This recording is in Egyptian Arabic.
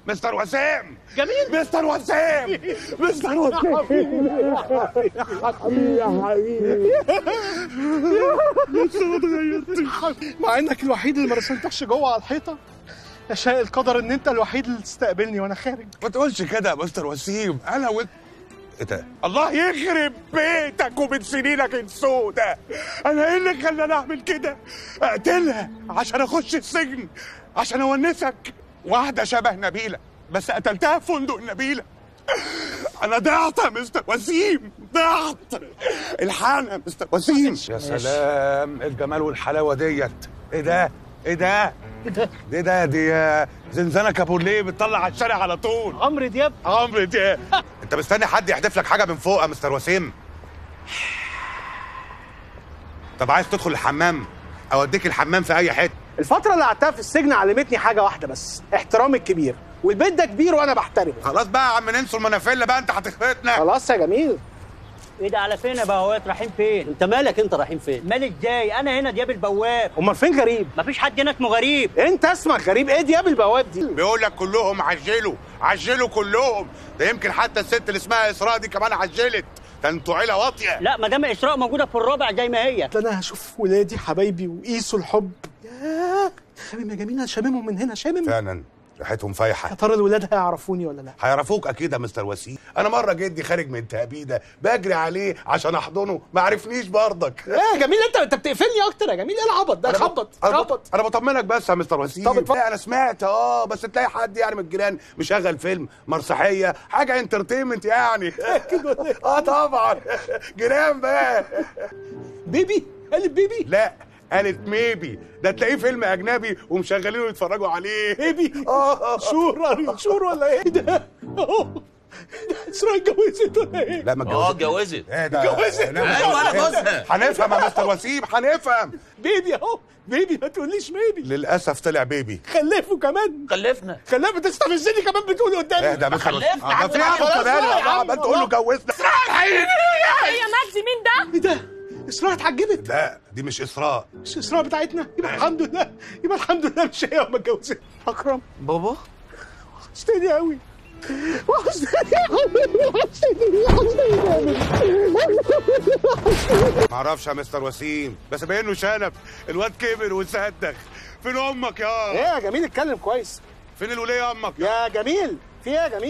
مستر وسام جميل مستر وسام مستر وسام مع انك الوحيد اللي ما رسمتكش جوه على الحيطه يشاء القدر ان انت الوحيد اللي تستقبلني وانا خارج ما تقولش كده يا مستر وسيم انا و ايه ده؟ الله يخرب بيتك ومن سنينك السودة انا ايه اللي خلاني اعمل كده؟ اقتلها عشان اخش السجن عشان اونسك واحدة شبه نبيلة بس قتلتها في فندق نبيلة انا ضعت يا مستر وسيم ضعت الحقنا يا مستر وسيم يا سلام الجمال والحلاوة ديت ايه ده؟ ايه ده؟ دي ده دي آه، زنزانة كابوليه بتطلع على الشارع على طول عمرو دياب عمرو دياب انت مستني حد يحدف لك حاجه من فوق يا مستر وسيم طب عايز تدخل الحمام اوديك الحمام في اي حته الفتره اللي قعدتها في السجن علمتني حاجه واحده بس احترام الكبير والبيت ده كبير وانا بحترمه خلاص بقى يا عم ننسوا المنافله بقى انت هتخبطنا خلاص يا جميل ايه ده على فين يا بهوات رايحين فين؟ انت مالك انت رايحين فين مال ازاي؟ انا هنا دياب البواب امال فين غريب مفيش حد هنا اسمه غريب انت اسمك غريب ايه دياب البواب دي بيقول لك كلهم عجلوا عجلوا كلهم ده يمكن حتى الست اللي اسمها اسراء دي كمان عجلت ده انتوا عيله واطيه لا مدام اسراء موجوده في الرابع زي ما هي ده انا هشوف ولادي حبايبي وقيسوا الحب ياه شامم يا جميل انا شاممهم من هنا شامم فعلا ريحتهم يا فايحه ترى الولاد هيعرفوني ولا لا هيعرفوك اكيد يا مستر وسيم انا مره جدي خارج من تأبيده بجري عليه عشان احضنه ما عرفنيش برضك ايه يا جميل انت انت بتقفلني اكتر يا جميل ايه العبط ده خبط انا خبط بط... انا بطمنك بس يا مستر وسيم طب اتفضل. لا، انا سمعت اه بس تلاقي حد يعني من الجيران مشغل فيلم مسرحيه حاجه انترتينمنت يعني اه طبعا جيران بقى بيبي قالب بيبي لا قالت ميبي ده تلاقيه فيلم اجنبي ومشغلينه يتفرجوا عليه بيبي اه شور شور ولا ايه ده اهو ده اسراء اتجوزت ولا ايه لا ما اه اتجوزت اتجوزت ايه ده اتجوزت. لا، ايوه انا إيه ده؟ جوزها هنفهم يا مستر وسيم هنفهم بيبي اهو بيبي ما تقوليش بيبي للاسف طلع بيبي خلفه كمان خلفنا خلاه بتستفزني كمان بتقول قدامي ايه ده يا مستر وسيم خلفنا آه، ده في عم عم خلاص كمان بقى يا عم، عمال تقول له والله. جوزنا يا مجدي مين ده؟ ايه ده اسراء اتحجبت لا دي مش اسراء مش اسراء بتاعتنا يبقى الحمد لله يبقى الحمد لله مش هي وما اتجوزت اكرم بابا وحشتني قوي وحشتني قوي وحشتني وحشتني ما اعرفش يا مستر وسيم بس باين له شنب الواد كبر وصدخ فين امك ايه يا يا جميل اتكلم كويس فين الوليه امك يا جميل في ايه يا جميل